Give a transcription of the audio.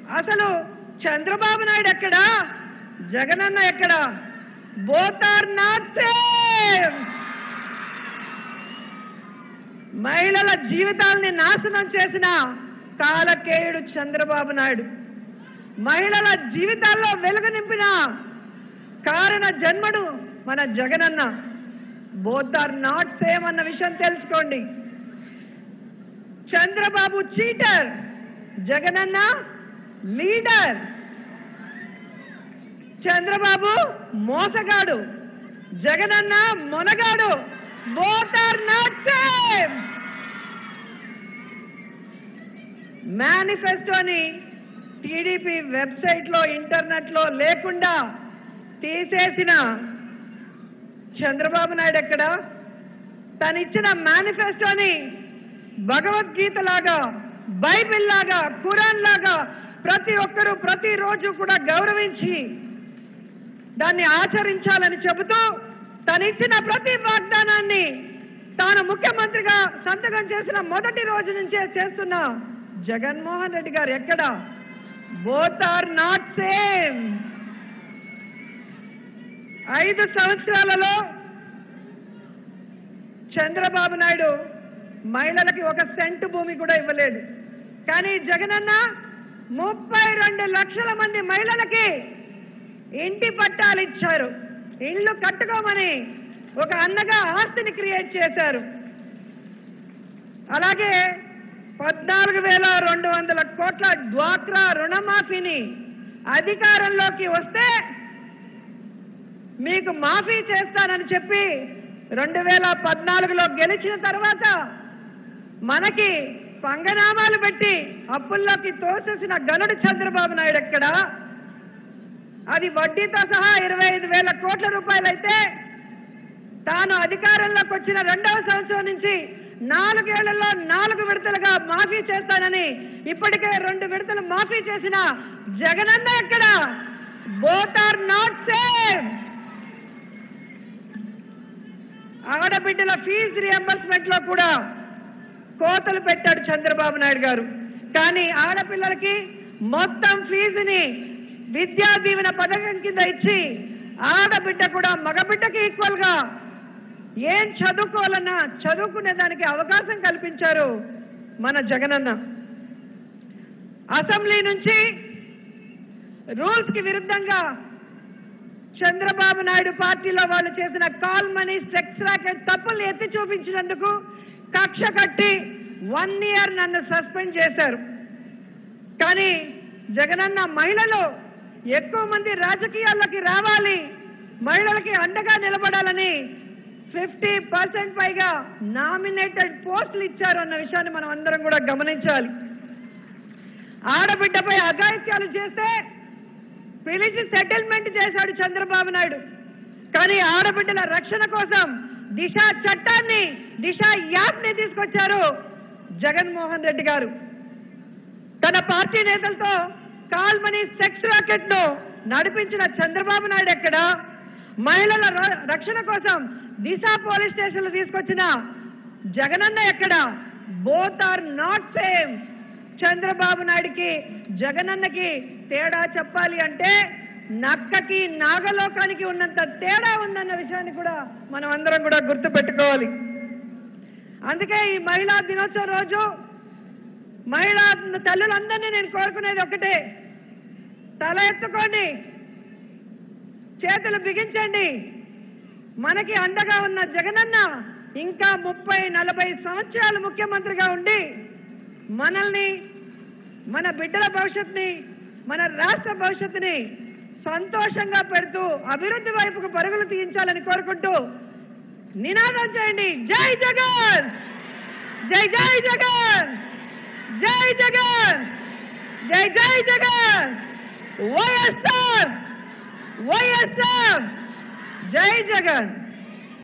అసలు చంద్రబాబు నాయుడు ఎక్కడా జగనన్న ఎక్కడా బోత్ ఆర్ నాట్ సేమ్ మహిళల జీవితాల్ని నాశనం చేసిన కాలకేయుడు చంద్రబాబు నాయుడు మహిళల జీవితాల్లో వెలుగు నింపిన కారణ జన్మడు మన Jagananna both are not same అన్న విషయం తెలుసుకోండి చంద్రబాబు చీటర్ జగనన్న లీడర్ చంద్రబాబు మోసగాడు జగనన్న మొనగాడు బోత్ ఆర్ నాట్ సేమ్ మేనిఫెస్టోని టీడీపీ వెబ్సైట్లో ఇంటర్నెట్లో లేకుండా తీసేసిన చంద్రబాబు నాయుడు ఎక్కడ తను ఇచ్చిన మేనిఫెస్టోని భగవద్గీత లాగా బైబిల్ లాగా ఖురాన్ లాగా ప్రతి ఒక్కరూ ప్రతిరోజు కూడా గౌరవించి దాన్ని ఆచరించాలని చెబుతూ తను ఇచ్చిన ప్రతి వాగ్దానాన్ని తాను ముఖ్యమంత్రిగా సంతకం చేసిన మొదటి రోజు నుంచే చేస్తున్న జగన్మోహన్ రెడ్డి గారు ఎక్కడ బోత్ ఆర్ నాట్ సేమ్ ఐదు సంవత్సరాలలో చంద్రబాబు నాయుడు మహిళలకి ఒక సెంటు భూమి కూడా ఇవ్వలేదు కానీ జగనన్న ముప్పై రెండు లక్షల మంది మహిళలకి ఇంటి పట్టాలు ఇచ్చారు ఇల్లు కట్టుకోమని ఒక అన్నగా ఆస్తిని క్రియేట్ చేశారు అలాగే పద్నాలుగు వేల రెండు వందల కోట్ల డ్వాక్రా రుణమాఫీని అధికారంలోకి వస్తే మీకు మాఫీ చేస్తానని చెప్పి రెండు వేల పద్నాలుగులో గెలిచిన తర్వాత మనకి పంగనామాలు పెట్టి అప్పుల్లోకి తోసేసిన గనుడు చంద్రబాబు నాయుడు ఎక్కడ అది వడ్డీతో సహా ఇరవై ఐదు వేల కోట్ల రూపాయలైతే తాను అధికారంలోకి వచ్చిన రెండవ సంవత్సరం నుంచి నాలుగేళ్లలో నాలుగు విడతలుగా మాఫీ చేస్తానని ఇప్పటికే రెండు విడతలు మాఫీ చేసిన జగనన్న ఎక్కడ బోత్ ఆర్ నాట్ సేమ్ ఆడబిడ్డల ఫీజు రియంబర్స్మెంట్ లో కూడా కోతలు పెట్టాడు చంద్రబాబు నాయుడు గారు కానీ ఆడపిల్లలకి మొత్తం ఫీజుని విద్యా దీవెన పథకం కింద ఇచ్చి ఆడబిడ్డ కూడా మగబిడ్డకి ఈక్వల్ గా ఏం చదువుకోవాలన్నా చదువుకునే దానికి అవకాశం కల్పించారు మన జగనన్న అసెంబ్లీ నుంచి రూల్స్ కి విరుద్ధంగా చంద్రబాబు నాయుడు పార్టీలో వాళ్ళు చేసిన కాల్ మనీ సెక్స్ రాకెట్ తప్పులు ఎత్తి చూపించినందుకు కక్ష కట్టి వన్ ఇయర్ నన్ను సస్పెండ్ చేశారు కానీ జగనన్న మహిళలు ఎక్కువ మంది రాజకీయాల్లోకి రావాలి మహిళలకి అండగా నిలబడాలని ఫిఫ్టీ పర్సెంట్ పైగా నామినేటెడ్ పోస్టులు ఇచ్చారు అన్న విషయాన్ని మనం అందరం కూడా గమనించాలి ఆడబిడ్డపై అఘాయిత్యాలు చేస్తే పిలిచి సెటిల్మెంట్ చేశాడు చంద్రబాబు నాయుడు కానీ ఆడబిడ్డల రక్షణ కోసం దిశ చట్టాన్ని దిశ యాప్ ని తీసుకొచ్చారు జగన్మోహన్ రెడ్డి గారు తన పార్టీ నేతలతో కాల్మనీ సెక్స్ రాకెట్ ను నడిపించిన చంద్రబాబు నాయుడు ఎక్కడ మహిళల ర- రక్షణ కోసం దిశ పోలీస్ స్టేషన్లు తీసుకొచ్చిన జగనన్న ఎక్కడ both are not same Chandrababu నాయుడికి జగనన్నకి తేడా చెప్పాలి అంటే నక్కకి నాగలోకానికి ఉన్నంత తేడా ఉందన్న విషయాన్ని కూడా మనం అందరం కూడా గుర్తు పెట్టుకోవాలి అందుకే ఈ మహిళా దినోత్సవం రోజు మహిళా తల్లులందరినీ నేను కోరుకునేది ఒకటే తల ఎత్తుకోండి చేతులు బిగించండి మనకి అండగా ఉన్న జగనన్న ఇంకా ముప్పై నలభై సంవత్సరాలు ముఖ్యమంత్రిగా ఉండి మనల్ని మన బిడ్డల భవిష్యత్తుని మన రాష్ట్ర భవిష్యత్తుని సంతోషంగా పెడుతూ అభివృద్ధి వైపుకు పరుగులు తీయించాలని కోరుకుంటూ నినాదం చేయండి జై జగన్ జై జై జగన్ జై జగన్ జై జై జగన్ వైఎస్ఆర్ వైఎస్ఆర్ జై జగన్